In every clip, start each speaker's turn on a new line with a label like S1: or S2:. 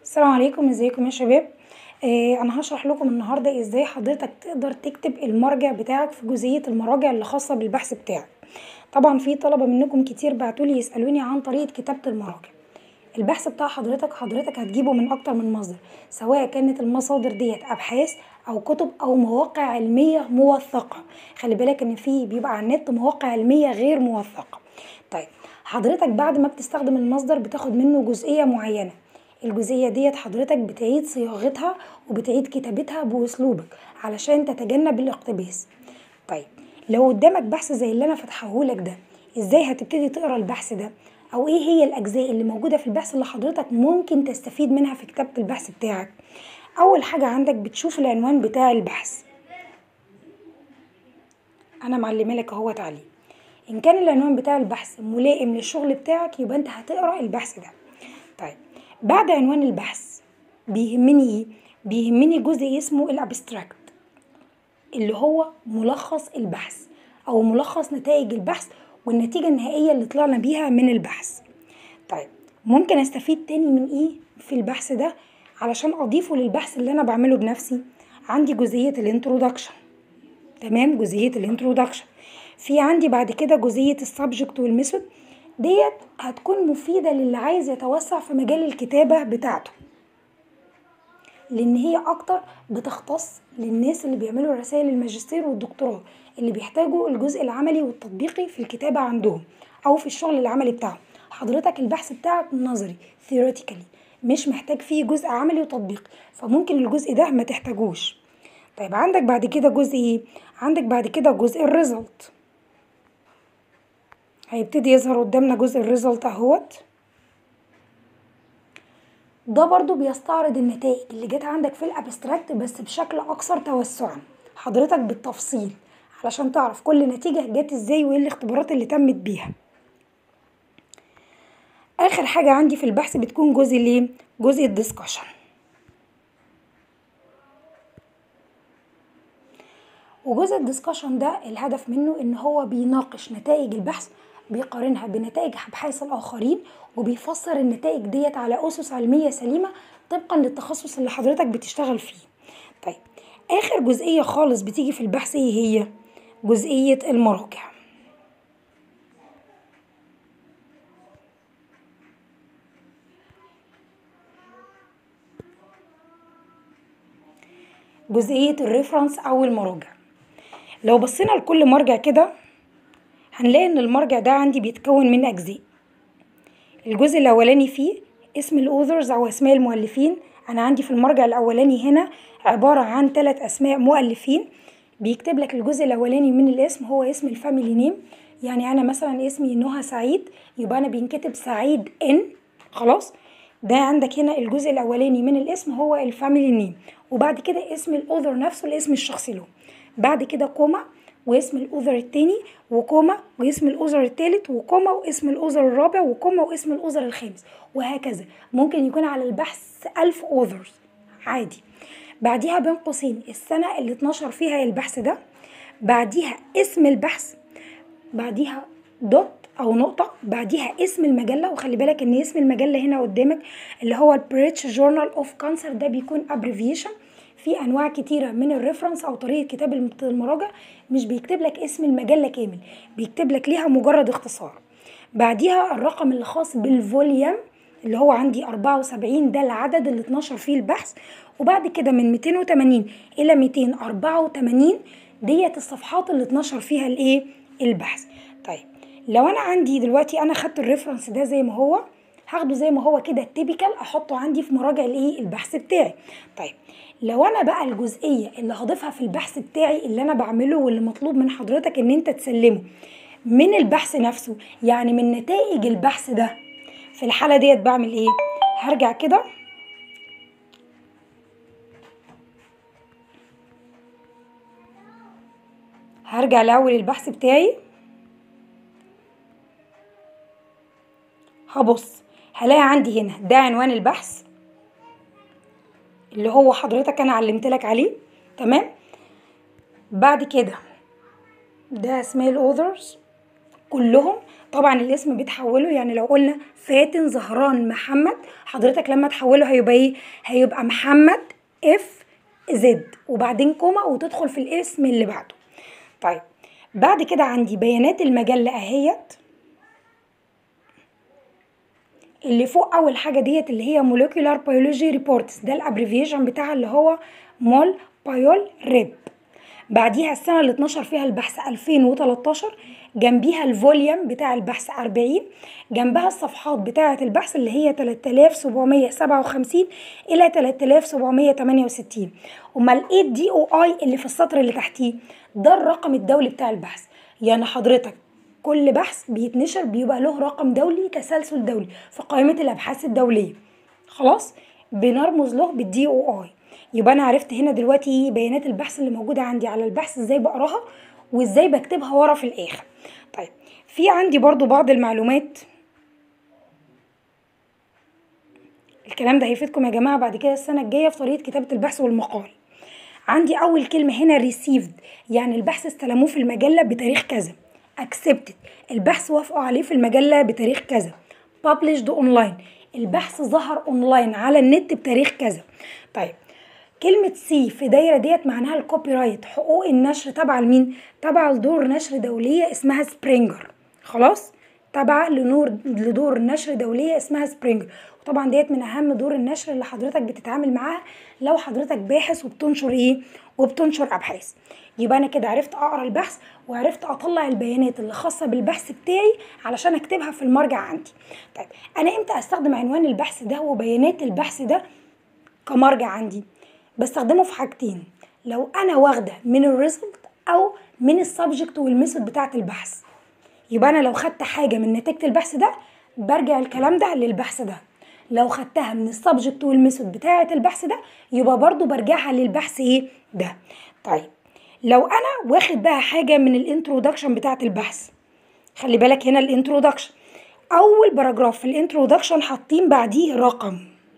S1: السلام عليكم ازيكم يا شباب آه انا هشرح لكم النهارده ازاي حضرتك تقدر تكتب المرجع بتاعك في جزئيه المراجع اللي خاصه بالبحث بتاعك طبعا في طلبه منكم كتير بعتولي يسالوني عن طريقه كتابه المراجع البحث بتاع حضرتك حضرتك هتجيبه من اكتر من مصدر سواء كانت المصادر ديت ابحاث او كتب او مواقع علميه موثقه خلي بالك ان في بيبقى على النت مواقع علميه غير موثقه طيب حضرتك بعد ما بتستخدم المصدر بتاخد منه جزئيه معينه الجزئيه ديت حضرتك بتعيد صياغتها وبتعيد كتابتها باسلوبك علشان تتجنب الاقتباس طيب لو قدامك بحث زي اللي انا فاتحهولك ده ازاي هتبتدي تقرا البحث ده او ايه هي الاجزاء اللي موجوده في البحث اللي حضرتك ممكن تستفيد منها في كتابه البحث بتاعك اول حاجه عندك بتشوف العنوان بتاع البحث انا معلمه لك اهوت عليه ان كان العنوان بتاع البحث ملائم للشغل بتاعك يبقى انت هتقرا البحث ده طيب بعد عنوان البحث بيهمني ايه بيهمني جزء اسمه الابستراكت اللي هو ملخص البحث او ملخص نتائج البحث والنتيجه النهائيه اللي طلعنا بيها من البحث طيب ممكن استفيد تاني من ايه في البحث ده علشان اضيفه للبحث اللي انا بعمله بنفسي عندي جزئيه الانترودكشن تمام جزئيه الانترودكشن في عندي بعد كده جزئيه السبجكت والميثود ديت هتكون مفيدة للي عايز يتوسع في مجال الكتابة بتاعته لأن هي أكتر بتختص للناس اللي بيعملوا رسائل الماجستير والدكتوراه اللي بيحتاجوا الجزء العملي والتطبيقي في الكتابة عندهم أو في الشغل العملي بتاعهم حضرتك البحث بتاعك نظري theoretically مش محتاج فيه جزء عملي وتطبيقي فممكن الجزء ده ما تحتاجوش طيب عندك بعد كده جزء ايه عندك بعد كده جزء الريزلت هيبتدي يظهر قدامنا جزء الريزلت اهوت ده برضو بيستعرض النتائج اللي جت عندك في الابستراكت بس بشكل اكثر توسعا حضرتك بالتفصيل علشان تعرف كل نتيجة جت ازاي وايه الاختبارات اللي تمت بيها اخر حاجة عندي في البحث بتكون جزء ليه جزء الدسكشن وجزء الدسكشن ده الهدف منه ان هو بيناقش نتائج البحث بيقارنها بنتائج ابحاث الاخرين وبيفسر النتائج ديت على اسس علميه سليمه طبقا للتخصص اللي حضرتك بتشتغل فيه طيب اخر جزئيه خالص بتيجي في البحث ايه هي جزئيه المراجع جزئيه الريفرنس او المراجع لو بصينا لكل مرجع كده هنلاقي ان المرجع ده عندي بيتكون من اجزاء الجزء الاولاني فيه اسم الاوذرز او اسماء المؤلفين انا عندي في المرجع الاولاني هنا عبارة عن ثلاث اسماء مؤلفين بيكتب لك الجزء الاولاني من الاسم هو اسم الفاميلي نيم يعني انا مثلا اسمي نهى سعيد يبقى انا بينكتب سعيد ان خلاص ده عندك هنا الجزء الاولاني من الاسم هو الفاميلي نيم وبعد كده اسم الاوذر نفسه الاسم الشخصي له بعد كده كوما واسم الاوذر التاني وكوما واسم الاوذر التالت وكوما واسم الاوذر الرابع وكوما واسم الاوذر الخامس وهكذا ممكن يكون على البحث ألف اوذرز عادي بعديها بين قوسين السنة اللي اتنشر فيها البحث ده بعديها اسم البحث بعديها دوت او نقطة بعديها اسم المجلة وخلي بالك ان اسم المجلة هنا قدامك اللي هو البريتش جورنال اوف كانسر ده بيكون ابريفيشن في انواع كتيره من الريفرنس او طريقه كتاب المراجع مش بيكتب لك اسم المجله كامل بيكتب لك ليها مجرد اختصار بعديها الرقم اللي خاص بالفوليوم اللي هو عندي 74 ده العدد اللي اتنشر فيه البحث وبعد كده من 280 الى 284 ديت الصفحات اللي اتنشر فيها الايه البحث طيب لو انا عندي دلوقتي انا خدت الريفرنس ده زي ما هو هاخده زي ما هو كده تيبيكال احطه عندي في مراجع الايه البحث بتاعي طيب لو انا بقى الجزئيه اللي هضيفها في البحث بتاعي اللي انا بعمله واللي مطلوب من حضرتك ان انت تسلمه من البحث نفسه يعني من نتائج البحث ده في الحاله ديت بعمل ايه هرجع كده هرجع لاول البحث بتاعي هبص هلاقي عندي هنا ده عنوان البحث اللي هو حضرتك انا علمت لك عليه تمام بعد كده ده اسماء الاوذرز كلهم طبعا الاسم بيتحوله يعني لو قلنا فاتن زهران محمد حضرتك لما تحوله هيبقى ايه هيبقى محمد اف زد وبعدين كوما وتدخل في الاسم اللي بعده طيب بعد كده عندي بيانات المجلة اهيت اللي فوق اول حاجه ديت اللي هي molecular biology reports ده الابريفيشن بتاعها اللي هو مول بايول ريب بعديها السنه اللي اتنشر فيها البحث 2013 جنبيها الفوليوم بتاع البحث 40 جنبها الصفحات بتاعه البحث اللي هي 3757 الى 3768 امال ايه الدي او اي اللي في السطر اللي تحتيه ده الرقم الدولي بتاع البحث يعني حضرتك كل بحث بيتنشر بيبقى له رقم دولي تسلسل دولي في قائمة الأبحاث الدولية خلاص بنرمز له بالدي او اي يبقى أنا عرفت هنا دلوقتي بيانات البحث اللي موجودة عندي على البحث ازاي بقراها وازاي بكتبها ورا في الآخر طيب في عندي برضو بعض المعلومات الكلام ده هيفيدكم يا جماعة بعد كده السنة الجاية في طريقة كتابة البحث والمقال عندي أول كلمة هنا received يعني البحث استلموه في المجلة بتاريخ كذا accepted البحث وافقوا عليه في المجلة بتاريخ كذا published online البحث ظهر اونلاين على النت بتاريخ كذا طيب كلمة سي في دايرة ديت معناها الكوبي رايت حقوق النشر تابعة لمين؟ تابعة لدور نشر دولية اسمها سبرينجر خلاص؟ تابعة لنور لدور نشر دولية اسمها سبرينجر وطبعا ديت من أهم دور النشر اللي حضرتك بتتعامل معاها لو حضرتك باحث وبتنشر ايه؟ وبتنشر أبحاث يبقى أنا كده عرفت أقرأ البحث وعرفت أطلع البيانات اللي خاصة بالبحث بتاعي علشان أكتبها في المرجع عندي طيب أنا إمتى أستخدم عنوان البحث ده وبيانات البحث ده كمرجع عندي؟ بستخدمه في حاجتين لو انا واخده من الريزلت او من السبجكت والميثود بتاعه البحث يبقى انا لو خدت حاجه من نتيجه البحث ده برجع الكلام ده للبحث ده لو خدتها من السبجكت والميثود بتاعه البحث ده يبقى برضو برجعها للبحث ايه ده طيب لو انا واخد بقى حاجه من الانترودكشن بتاعه البحث خلي بالك هنا الانترودكشن اول باراجراف في الانترودكشن حاطين بعديه رقم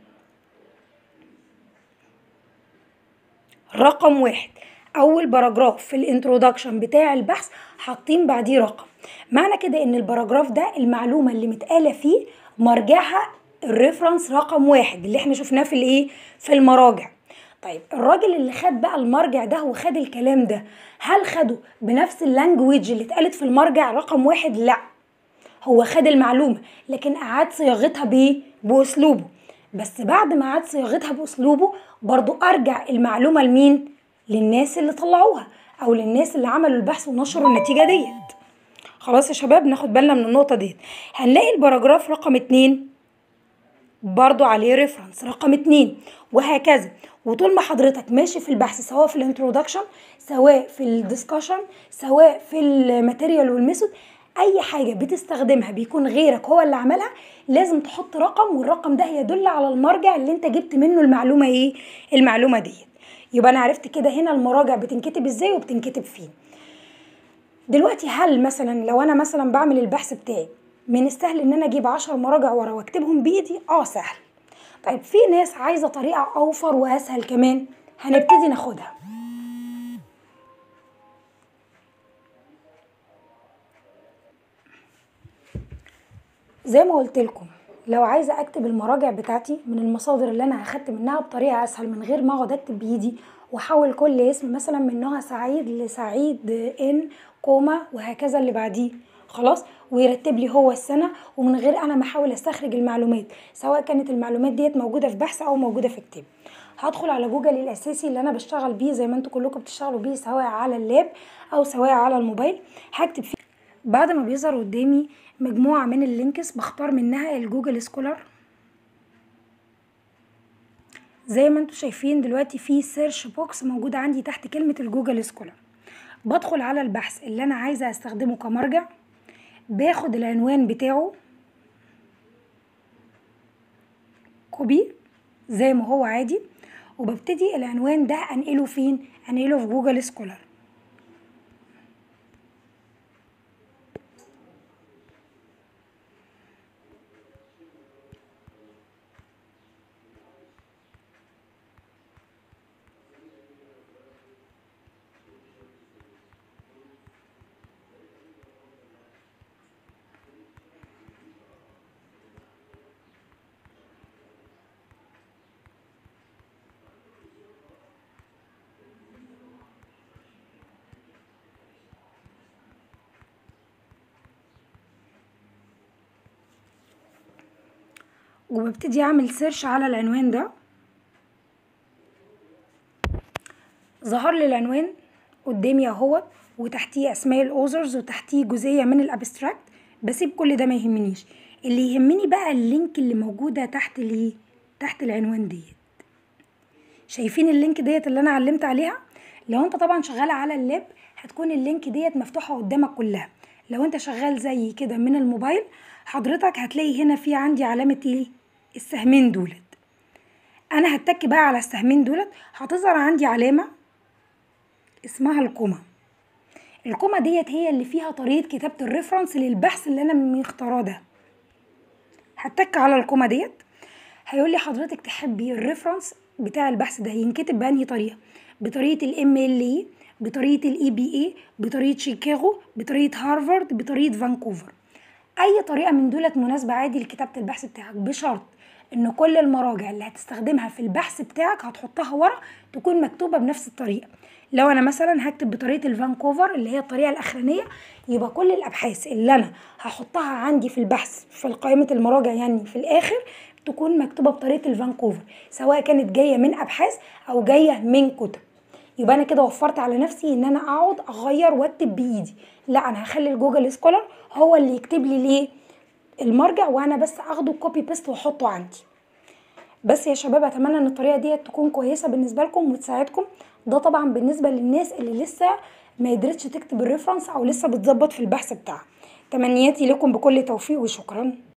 S1: رقم واحد اول باراجراف في الانترودكشن بتاع البحث حاطين بعديه رقم معنى كده ان الباراجراف ده المعلومه اللي متقاله فيه مرجعها الريفرنس رقم واحد اللي احنا شفناه في الايه في المراجع طيب الراجل اللي خد بقى المرجع ده وخد الكلام ده هل خده بنفس اللانجويج اللي اتقالت في المرجع رقم واحد لا هو خد المعلومه لكن اعاد صياغتها بايه باسلوبه بس بعد ما عاد صياغتها باسلوبه برضو ارجع المعلومه لمين للناس اللي طلعوها او للناس اللي عملوا البحث ونشروا النتيجه ديت خلاص يا شباب ناخد بالنا من النقطه ديت هنلاقي الباراجراف رقم اتنين برضو عليه ريفرنس رقم اتنين وهكذا وطول ما حضرتك ماشي في البحث سواء في الانترودكشن سواء في الديسكشن سواء في الماتيريال والميثود اي حاجه بتستخدمها بيكون غيرك هو اللي عملها لازم تحط رقم والرقم ده يدل على المرجع اللي انت جبت منه المعلومه ايه المعلومه ديت يبقى انا عرفت كده هنا المراجع بتنكتب ازاي وبتنكتب فين دلوقتي هل مثلا لو انا مثلا بعمل البحث بتاعي من السهل ان انا اجيب عشر مراجع ورا واكتبهم بايدي اه سهل طيب في ناس عايزه طريقه اوفر واسهل كمان هنبتدي ناخدها زي ما قلت لكم لو عايزه اكتب المراجع بتاعتي من المصادر اللي انا اخدت منها بطريقه اسهل من غير ما اقعد اكتب بايدي واحول كل اسم مثلا من نهى سعيد لسعيد ان كوما وهكذا اللي بعديه خلاص ويرتب لي هو السنه ومن غير انا ما احاول استخرج المعلومات سواء كانت المعلومات ديت موجوده في بحث او موجوده في كتاب هدخل على جوجل الاساسي اللي انا بشتغل بيه زي ما انتوا كلكم بتشتغلوا بيه سواء على اللاب او سواء على الموبايل هكتب فيه بعد ما بيظهر قدامي مجموعة من اللينكس بختار منها الجوجل سكولر زي ما انتوا شايفين دلوقتي في سيرش بوكس موجودة عندي تحت كلمة الجوجل سكولر بدخل على البحث اللي انا عايزة استخدمه كمرجع باخد العنوان بتاعه كوبي زي ما هو عادي وببتدي العنوان ده انقله فين انقله في جوجل سكولر وببتدي اعمل سيرش على العنوان ده ظهر لي العنوان قدامي اهوت وتحتيه اسماء الاوزرز وتحتيه جزئيه من الابستراكت بسيب كل ده ما يهمنيش اللي يهمني بقى اللينك اللي موجوده تحت الايه تحت العنوان ديت شايفين اللينك ديت اللي انا علمت عليها لو انت طبعا شغال على اللاب هتكون اللينك ديت مفتوحه قدامك كلها لو انت شغال زي كده من الموبايل حضرتك هتلاقي هنا في عندي علامه ايه السهمين دولت انا هتك بقى على السهمين دولت هتظهر عندي علامه اسمها الكوما الكوما ديت هي اللي فيها طريقه كتابه الريفرنس للبحث اللي انا مختاراه ده هتك على الكوما ديت هيقول لي حضرتك تحبي الريفرنس بتاع البحث ده ينكتب بأنهي طريقه بطريقه الام ال اي بطريقه الاي بي اي بطريقه شيكاغو بطريقه هارفارد بطريقه فانكوفر اي طريقه من دولت مناسبه عادي لكتابه البحث بتاعك بشرط ان كل المراجع اللي هتستخدمها في البحث بتاعك هتحطها ورا تكون مكتوبه بنفس الطريقه لو انا مثلا هكتب بطريقه الفانكوفر اللي هي الطريقه الاخرانيه يبقى كل الابحاث اللي انا هحطها عندي في البحث في قائمه المراجع يعني في الاخر تكون مكتوبه بطريقه الفانكوفر سواء كانت جايه من ابحاث او جايه من كتب يبقى انا كده وفرت على نفسي ان انا اقعد اغير واكتب بايدي لا انا هخلي الجوجل سكولر هو اللي يكتب لي ليه المرجع وانا بس اخده كوبي بيست واحطه عندي بس يا شباب اتمنى ان الطريقه دي تكون كويسه بالنسبه لكم وتساعدكم ده طبعا بالنسبه للناس اللي لسه ما قدرتش تكتب الريفرنس او لسه بتظبط في البحث بتاعها تمنياتي لكم بكل توفيق وشكرا